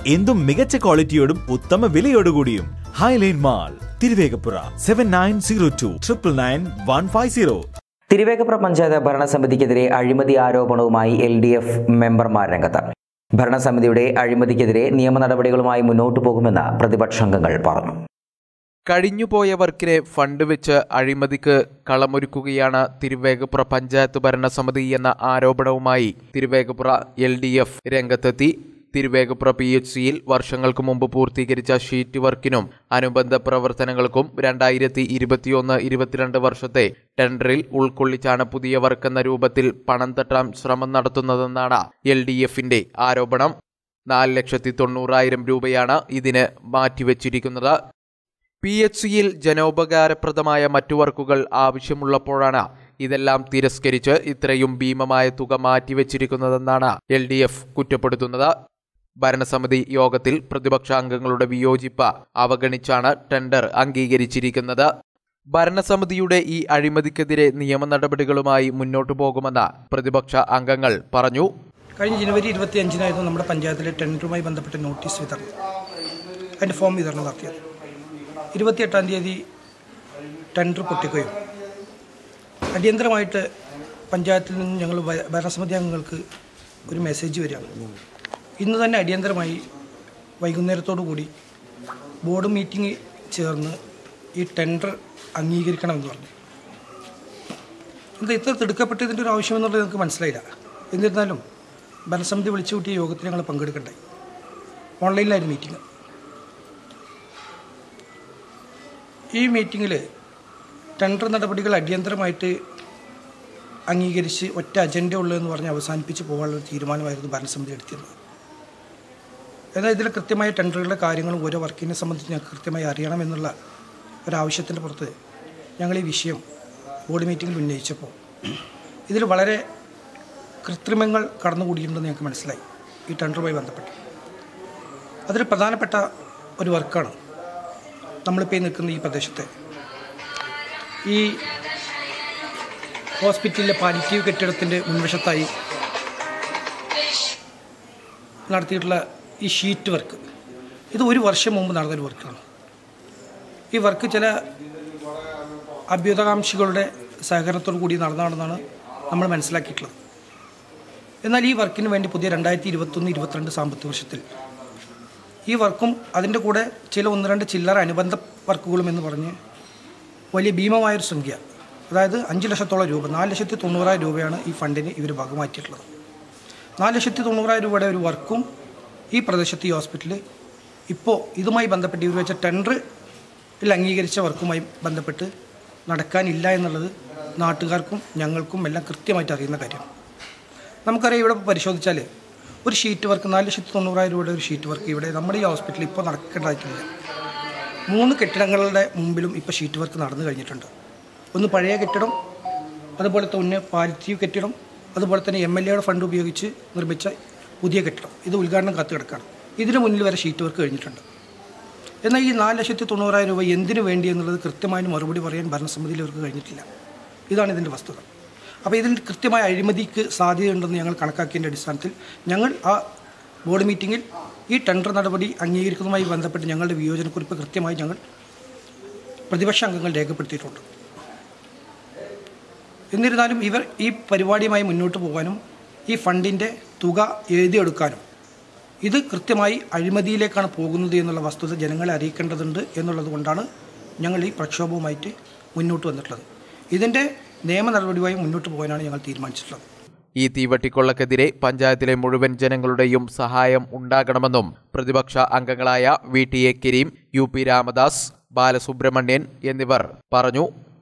എന്തും മികച്ച ക്വാളിറ്റിയോടും ഉത്തമ വിലയോടുകൂടിയും Highline mall Thiruvegappura seven nine zero two triple nine one five zero Thiruvegappura panchayat ഭരണസമിതിക്കെതിരെ അഴിമതി ആരോപണവുമായി എൽ ഡി എഫ് മെമ്പർമാർ രംഗത്ത് ഭരണസമിതിയുടെ അഴിമതിക്കെതിരെ നിയമ നടപടികളുമായി മുന്നോട്ടു പോകുമെന്ന് പ്രതിപക്ഷാംഗങ്ങൾ പറഞ്ഞു കഴിഞ്ഞുപോയവർക്കിനെ ഫണ്ട് വെച്ച് അഴിമതിക്ക് കളമൊരുക്കുകയാണ് തിരുവേഗപ്പുറ പഞ്ചായത്ത് ഭരണസമിതി എന്ന ആരോപണവുമായി തിരുവേഗപ്പുറ എൽ ഡി എഫ് രംഗത്തെത്തി തിരുവേഗപ്പുറ പി എച്ച് സിയിൽ വർഷങ്ങൾക്ക് മുമ്പ് പൂർത്തീകരിച്ച ഷീറ്റ് വർക്കിനും അനുബന്ധ പ്രവർത്തനങ്ങൾക്കും രണ്ടായിരത്തി ഇരുപത്തിയൊന്ന് ഇരുപത്തിരണ്ട് വർഷത്തെ ടെൻഡറിൽ ഉൾക്കൊള്ളിച്ചാണ് പുതിയ വർക്കെന്ന രൂപത്തിൽ പണം തട്ടാൻ ശ്രമം നടത്തുന്നതെന്നാണ് എൽ ഡി എഫിന്റെ ആരോപണം നാല് ലക്ഷത്തി തൊണ്ണൂറായിരം രൂപയാണ് ഇതിന് മാറ്റിവെച്ചിരിക്കുന്നത് പി എച്ച് സിയിൽ ജനോപകാരപ്രദമായ മറ്റു വർക്കുകൾ ആവശ്യമുള്ളപ്പോഴാണ് ഇതെല്ലാം തിരസ്കരിച്ച് ഇത്രയും ഭീമമായ തുക മാറ്റിവെച്ചിരിക്കുന്നതെന്നാണ് എൽ ഡി എഫ് കുറ്റപ്പെടുത്തുന്നത് ഭരണസമിതി യോഗത്തിൽ പ്രതിപക്ഷാംഗങ്ങളുടെ വിയോജിപ്പ് അവഗണിച്ചാണ് ടെൻഡർ അംഗീകരിച്ചിരിക്കുന്നത് ഭരണസമിതിയുടെ ഈ അഴിമതിക്കെതിരെ നിയമ നടപടികളുമായി മുന്നോട്ടു പോകുമെന്ന് പ്രതിപക്ഷ അംഗങ്ങൾ പറഞ്ഞു കഴിഞ്ഞ ജനുവരി ഇരുപത്തി അഞ്ചിനായിരുന്നു നമ്മുടെ പഞ്ചായത്തിലെ ടെൻഡറുമായി ബന്ധപ്പെട്ട നോട്ടീസ് വിതരണം അതിൻ്റെ ഫോം വിതരണം നടത്തിയത് ഇരുപത്തിയെട്ടാം തീയതി ടെൻഡർ പൊട്ടിക്കുകയും അടിയന്തരമായിട്ട് പഞ്ചായത്തിൽ നിന്ന് ഞങ്ങൾ ഭ- ഭരണസമിതി അംഗങ്ങൾക്ക് ഒരു മെസ്സേജ് വരികയാണ് ഇന്ന് തന്നെ അടിയന്തരമായി വൈകുന്നേരത്തോടു കൂടി ബോർഡ് മീറ്റിംഗ് ചേർന്ന് ഈ ടെൻഡർ അംഗീകരിക്കണമെന്ന് പറഞ്ഞു എന്താ ഇത്ര തിടുക്കപ്പെട്ടതിൻ്റെ ഒരു ആവശ്യമെന്നുള്ളത് നമുക്ക് മനസ്സിലായില്ല എന്നിരുന്നാലും ഭരണസമിതി വിളിച്ചു കൂട്ടിയ യോഗത്തിൽ ഞങ്ങൾ പങ്കെടുക്കണ്ടായി ഓൺലൈനിലായിരുന്നു മീറ്റിംഗ് ഈ മീറ്റിങ്ങിൽ ടെൻഡർ നടപടികൾ അടിയന്തരമായിട്ട് അംഗീകരിച്ച് ഒറ്റ അജണ്ട ഉള്ളതെന്ന് പറഞ്ഞ് അവസാനിപ്പിച്ച് പോകാനുള്ള ഒരു തീരുമാനമായിരുന്നു ഭരണസമിതി എടുത്തിരുന്നത് എന്നാൽ ഇതിൽ കൃത്യമായ ടെൻഡറുകളുടെ കാര്യങ്ങളും ഓരോ വർക്കിനെ സംബന്ധിച്ച് ഞങ്ങൾക്ക് കൃത്യമായി അറിയണമെന്നുള്ള ഒരാവശ്യത്തിൻ്റെ പുറത്ത് ഞങ്ങൾ ഈ വിഷയം ബോർഡ് മീറ്റിങ്ങിൽ ഉന്നയിച്ചപ്പോൾ ഇതിൽ വളരെ കൃത്രിമങ്ങൾ കടന്നുകൂടിയിട്ടുണ്ടെന്ന് ഞങ്ങൾക്ക് മനസ്സിലായി ഈ ടെൻഡറുമായി ബന്ധപ്പെട്ട് അതിൽ പ്രധാനപ്പെട്ട ഒരു വർക്കാണ് നമ്മളിപ്പോൾ ഈ നിൽക്കുന്ന ഈ പ്രദേശത്തെ ഈ ഹോസ്പിറ്റലിലെ പാലിറ്റീവ് കെട്ടിടത്തിൻ്റെ മുൻവശത്തായി നടത്തിയിട്ടുള്ള ഈ ഷീറ്റ് വർക്ക് ഇത് ഒരു വർഷം മുമ്പ് നടന്നൊരു വർക്കാണ് ഈ വർക്ക് ചില അഭ്യുതകാംക്ഷികളുടെ സഹകരണത്തോടു കൂടി നടന്നതാണെന്നാണ് നമ്മൾ മനസ്സിലാക്കിയിട്ടുള്ളത് എന്നാൽ ഈ വർക്കിന് വേണ്ടി പുതിയ രണ്ടായിരത്തി ഇരുപത്തൊന്ന് ഇരുപത്തിരണ്ട് സാമ്പത്തിക വർഷത്തിൽ ഈ വർക്കും അതിൻ്റെ കൂടെ ചില ഒന്ന് രണ്ട് ചില്ലറ അനുബന്ധ വർക്കുകളും എന്ന് പറഞ്ഞ് വലിയ ഭീമമായൊരു സംഖ്യ അതായത് അഞ്ച് ലക്ഷത്തോളം രൂപ നാല് ലക്ഷത്തി തൊണ്ണൂറായിരം രൂപയാണ് ഈ ഫണ്ടിന് ഇവർ ഭാഗമാറ്റിയിട്ടുള്ളത് നാല് ലക്ഷത്തി തൊണ്ണൂറായിരം രൂപയുടെ ഒരു വർക്കും ഈ പ്രദേശത്ത് ഈ ഹോസ്പിറ്റലിൽ ഇപ്പോൾ ഇതുമായി ബന്ധപ്പെട്ട് ഇവർ വെച്ച ടെൻഡറിൽ അംഗീകരിച്ച വർക്കുമായി ബന്ധപ്പെട്ട് നടക്കാനില്ല എന്നുള്ളത് നാട്ടുകാർക്കും ഞങ്ങൾക്കും എല്ലാം കൃത്യമായിട്ട് അറിയുന്ന കാര്യമാണ് നമുക്കറിയാം ഇവിടെ പരിശോധിച്ചാൽ ഒരു ഷീറ്റ് വർക്ക് നാല് ലക്ഷത്തി തൊണ്ണൂറായിരം രൂപയുടെ ഒരു ഷീറ്റ് വർക്ക് ഇവിടെ നമ്മുടെ ഈ ഹോസ്പിറ്റലിൽ ഇപ്പോൾ നടക്കേണ്ടതായിട്ടില്ല മൂന്ന് കെട്ടിടങ്ങളുടെ മുമ്പിലും ഇപ്പോൾ ഷീറ്റ് വർക്ക് നടന്നു കഴിഞ്ഞിട്ടുണ്ട് ഒന്ന് പഴയ കെട്ടിടം അതുപോലെ തന്നെ പാലിറ്റീവ് കെട്ടിടം അതുപോലെ തന്നെ എം എൽ എയുടെ ഫണ്ട് ഉപയോഗിച്ച് നിർമ്മിച്ച പുതിയ കെട്ടിടം ഇത് ഉദ്ഘാടനം കാത്തു കിടക്കുകയാണ് ഇതിന് മുന്നിൽ വരെ ഷീറ്റ് വർക്ക് കഴിഞ്ഞിട്ടുണ്ട് എന്നാൽ ഈ നാല് ലക്ഷത്തി തൊണ്ണൂറായിരം രൂപ എന്തിനു വേണ്ടി എന്നുള്ളത് കൃത്യമായി മറുപടി പറയാൻ ഭരണസമിതിയിൽ അവർക്ക് കഴിഞ്ഞിട്ടില്ല ഇതാണ് ഇതിൻ്റെ വസ്തുത അപ്പോൾ ഇതിന് കൃത്യമായ അഴിമതിക്ക് സാധ്യതയുണ്ടെന്ന് ഞങ്ങൾ കണക്കാക്കിയതിൻ്റെ അടിസ്ഥാനത്തിൽ ഞങ്ങൾ ആ ബോർഡ് മീറ്റിങ്ങിൽ ഈ ടെൻഡർ നടപടി അംഗീകരിക്കുന്നതുമായി ബന്ധപ്പെട്ട് ഞങ്ങളുടെ വിയോജനക്കുറിപ്പ് കൃത്യമായി ഞങ്ങൾ പ്രതിപക്ഷ അംഗങ്ങൾ രേഖപ്പെടുത്തിയിട്ടുണ്ട് എന്നിരുന്നാലും ഇവർ ഈ പരിപാടിയുമായി മുന്നോട്ട് പോകാനും ഈ ഫണ്ടിൻ്റെ തുക എഴുതിയെടുക്കാനും ഇത് കൃത്യമായി അഴിമതിയിലേക്കാണ് പോകുന്നത് എന്നുള്ള വസ്തുത ജനങ്ങളെ അറിയിക്കേണ്ടതുണ്ട് എന്നുള്ളത് കൊണ്ടാണ് ഞങ്ങൾ ഈ പ്രക്ഷോഭവുമായിട്ട് മുന്നോട്ട് വന്നിട്ടുള്ളത് ഇതിൻ്റെ നിയമ നടപടിയുമായി മുന്നോട്ട് പോകാനാണ് ഞങ്ങൾ തീരുമാനിച്ചിട്ടുള്ളത് ഈ തീവട്ടിക്കൊള്ളക്കെതിരെ പഞ്ചായത്തിലെ മുഴുവൻ ജനങ്ങളുടെയും സഹായം ഉണ്ടാകണമെന്നും പ്രതിപക്ഷ അംഗങ്ങളായ V T A Kareem U P Ramadas Balasubramanian എന്നിവർ പറഞ്ഞു